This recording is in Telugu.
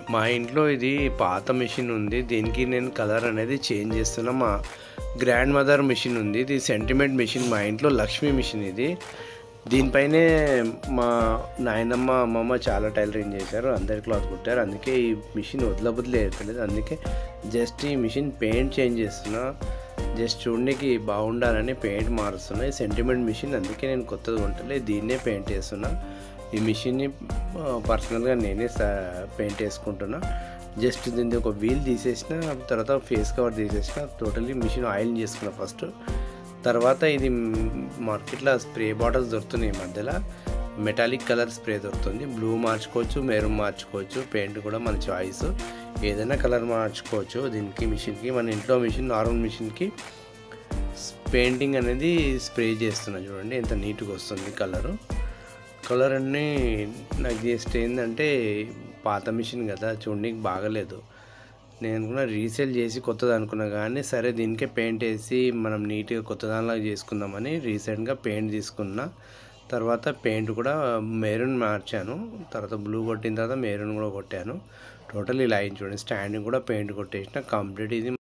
మా ఇంట్లో ఇది పాత మిషన్ ఉంది దీనికి నేను కలర్ అనేది చేంజ్ చేస్తున్నా మా గ్రాండ్ మదర్ మిషన్ ఉంది ఇది సెంటిమెంట్ మిషన్ మా ఇంట్లో లక్ష్మీ మిషన్ ఇది దీనిపైనే మా నాయనమ్మ అమ్మమ్మ చాలా టైలరింగ్ చేశారు అందరి క్లాత్ కుట్టారు అందుకే ఈ మిషన్ వదలబుద్దులే అవుతలేదు అందుకే జస్ట్ ఈ మిషన్ పెయింట్ చేంజ్ చేస్తున్నా జస్ట్ చూడడానికి బాగుండాలని పెయింట్ మారుస్తున్నా ఈ సెంటిమెంట్ మిషన్ అందుకే నేను కొత్తది కొంటలే దీన్నే పెయింట్ చేస్తున్నా ఈ మిషన్ని పర్సనల్గా నేనే పెయింట్ వేసుకుంటున్నా జస్ట్ దీన్ని ఒక వీల్ తీసేసిన తర్వాత ఫేస్ కవర్ తీసేసిన టోటలీ మిషన్ ఆయిల్ చేసుకున్నా ఫస్ట్ తర్వాత ఇది మార్కెట్లో స్ప్రే బాటిల్స్ దొరుకుతున్నాయి ఈ మధ్యలో మెటాలిక్ కలర్ స్ప్రే దొరుకుతుంది బ్లూ మార్చుకోవచ్చు మెరూన్ మార్చుకోవచ్చు పెయింట్ కూడా మన చాయిస్ ఏదైనా కలర్ మార్చుకోవచ్చు దీనికి మిషన్కి మన ఇంట్లో మిషన్ నార్మల్ మిషన్కి పెయింటింగ్ అనేది స్ప్రే చేస్తున్నా చూడండి ఎంత నీట్గా వస్తుంది కలరు కలర్ అన్నీ నాకు జస్ట్ ఏంటంటే పాత మిషన్ కదా చూడడానికి బాగలేదు నేను అనుకున్నా రీసేల్ చేసి కొత్తది అనుకున్నా కానీ సరే దీనికే పెయింట్ వేసి మనం నీట్గా కొత్త దానిలాగా చేసుకుందామని రీసెంట్గా పెయింట్ తీసుకున్నా తర్వాత పెయింట్ కూడా మెరూన్ మార్చాను తర్వాత బ్లూ కొట్టిన తర్వాత మెరూన్ కూడా కొట్టాను టోటల్ ఇలా అయింది చూడండి స్టాండింగ్ కూడా పెయింట్ కొట్టేసిన కంప్లీట్ ఇది